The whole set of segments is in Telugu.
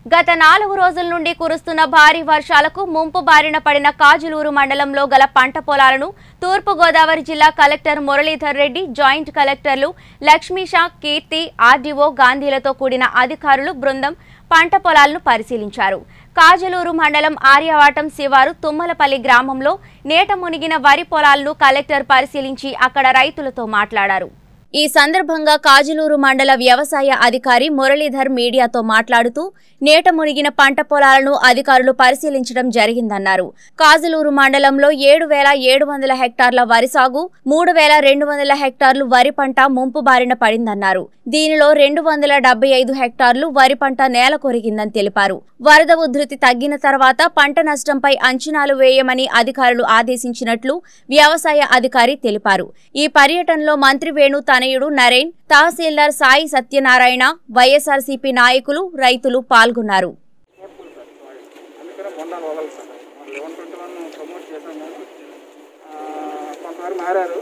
గత నాలుగు రోజుల నుండి కురుస్తున్న భారీ వర్షాలకు ముంపు బారిన పడిన కాజులూరు మండలంలో గల పంట పొలాలను తూర్పు గోదావరి జిల్లా కలెక్టర్ మురళీధర్ రెడ్డి జాయింట్ కలెక్టర్లు లక్ష్మీషా కీర్తి ఆర్డీఓ గాంధీలతో కూడిన అధికారులు బృందం పంట పొలాలను పరిశీలించారు కాజలూరు మండలం ఆర్యవాటం శివారు తుమ్మలపల్లి గ్రామంలో నేట మునిగిన వరి పొలాలను కలెక్టర్ పరిశీలించి అక్కడ రైతులతో మాట్లాడారు ఈ సందర్భంగా కాజులూరు మండల వ్యవసాయ అధికారి మురళీధర్ మీడియాతో మాట్లాడుతూ నేట మునిగిన పంట పొలాలను అధికారులు పరిశీలించడం జరిగిందన్నారు కాజులూరు మండలంలో ఏడు వేల ఏడు వందల హెక్టార్ల వరి సాగు మూడు వేల రెండు వందల హెక్టార్లు వరి పంట ముంపు బారిన పడిందన్నారు దీనిలో రెండు వందల డెబ్బై ఐదు హెక్టార్లు వరి పంట నేల కొరిగిందని తెలిపారు వరద ఉధృతి తగ్గిన తర్వాత పంట నష్టంపై అంచనాలు వేయమని అధికారులు ఆదేశించినట్లు వ్యవసాయ అధికారి తెలిపారు ఈ పర్యటనలో మంత్రి వేణు తనయుడు నరేన్ తహసీల్దార్ సాయి సత్యనారాయణ వైఎస్ఆర్సీపీ నాయకులు రైతులు పాల్గొన్నారు అందుకనే బొండాలు వదలదు sir eleven twenty one promote చేసాము ఆ, కొంతవరకు మారారు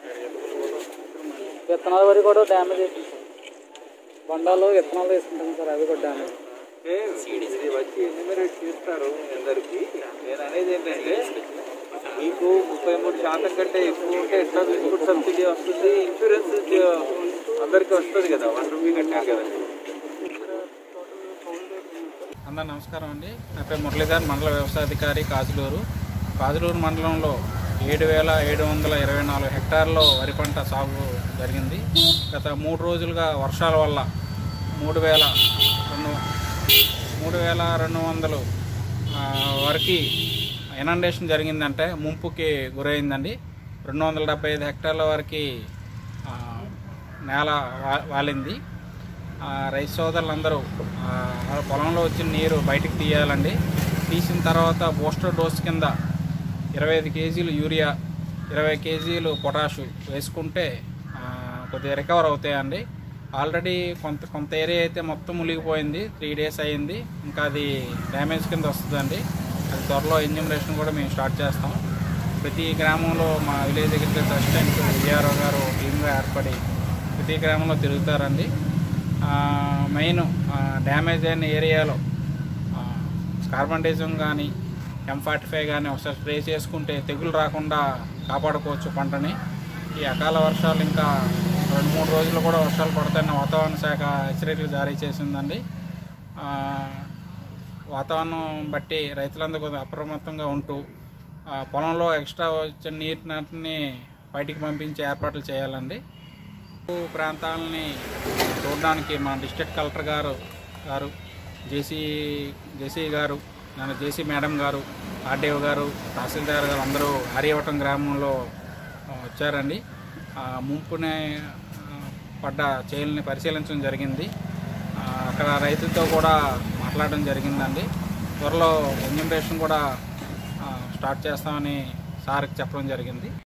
విత్తనాల వరకు కూడా డ్యామేజ్ అయిపోయింది సార్ బొండాలు విత్తనాలు వేసుకుంటాం సార్ అవి కూడా డ్యామేజ్ ఇది వచ్చి ఎన్యూమరేట్ చేస్తారు అందరికి నేను అనేది ఏంటంటే మీకు ముప్పై మూడు శాతం కంటే ఎక్కువ ఉంటే ఎట్లా ఇన్పుట్ సబ్సిడీ వస్తుంది ఇన్సూరెన్స్ అందరికీ వస్తుంది కదా వన్ రూపీ కట్టారు కదా అందరు నమస్కారం అండి నా పేరు మురళీధర్ మండల వ్యవసాయ అధికారి కాజులూరు కాజులూరు మండలంలో ఏడు వేల ఏడు వందల ఇరవై నాలుగు హెక్టార్లో వరి పంట సాగు జరిగింది గత మూడు రోజులుగా వర్షాల వల్ల మూడు వేల రెండు మూడు వేల రెండు వందలు ఆ, వరకు ఇనండేషన్ జరిగిందంటే ముంపుకి గురైందండి రెండు వందల డెబ్బై ఐదు హెక్టార్ల వరకు ఆ, నేల వా- వాలింది ఆ, రైతు సోదరులందరూ ఆ, వాళ్ళ పొలంలో వచ్చిన నీరు బయటికి తీయాలండి తీసిన తర్వాత బూస్టర్ డోస్ కింద ఇరవై ఐదు కేజీలు యూరియా ఇరవై కేజీలు పొటాషు వేసుకుంటే ఆ, కొద్దిగా రికవర్ అవుతాయండి ఆల్రెడీ కొంత కొంత ఏరియా అయితే మొత్తం మునిగిపోయింది త్రీ డేస్ అయ్యింది ఇంకా అది డ్యామేజ్ కింద వస్తుందండి అది త్వరలో ఎన్యూమరేషన్ కూడా మేము స్టార్ట్ చేస్తాం ప్రతి గ్రామంలో మా విలేజ్ అగ్రికల్చర్ అసిస్టెంట్ విఆర్ఓ గారు టీమ్గా ఏర్పడి ప్రతి గ్రామంలో తిరుగుతారండి ఆ, మెయిన్ ఆ, డ్యామేజ్ అయిన ఏరియాలో ఆ, కార్బన్ డైజం కానీ ఎం ఫార్టీ ఫైవ్ కానీ ఒకసారి స్ప్రే చేసుకుంటే తెగులు రాకుండా కాపాడుకోవచ్చు పంటని ఈ అకాల వర్షాలు ఇంకా రెండు మూడు రోజులు కూడా వర్షాలు పడతాయన్న వాతావరణ శాఖ హెచ్చరికలు జారీ చేసిందండి ఆ, వాతావరణం బట్టి రైతులందరూ కొద్దిగా అప్రమత్తంగా ఉంటూ ఆ, పొలంలో ఎక్స్ట్రా వచ్చిన నీటిని బయటికి పంపించే ఏర్పాట్లు చేయాలండి భూ ప్రాంతాలని చూడడానికి మా డిస్ట్రిక్ట్ కలెక్టర్ గారు గారు జేసీ జేసీ గారు మన జేసీ మేడం గారు ఆర్డీఓ గారు తహసీల్దార్ గారు అందరూ ఆర్యవటం గ్రామంలో ఆ, వచ్చారండి ఆ, ముంపునే ఆ, పడ్డ చేనుల్ని పరిశీలించడం జరిగింది ఆ, అక్కడ రైతులతో కూడా మాట్లాడడం జరిగిందండి త్వరలో ఎన్యూమరేషన్ కూడా ఆ, స్టార్ట్ చేస్తామని సార్కి చెప్పడం జరిగింది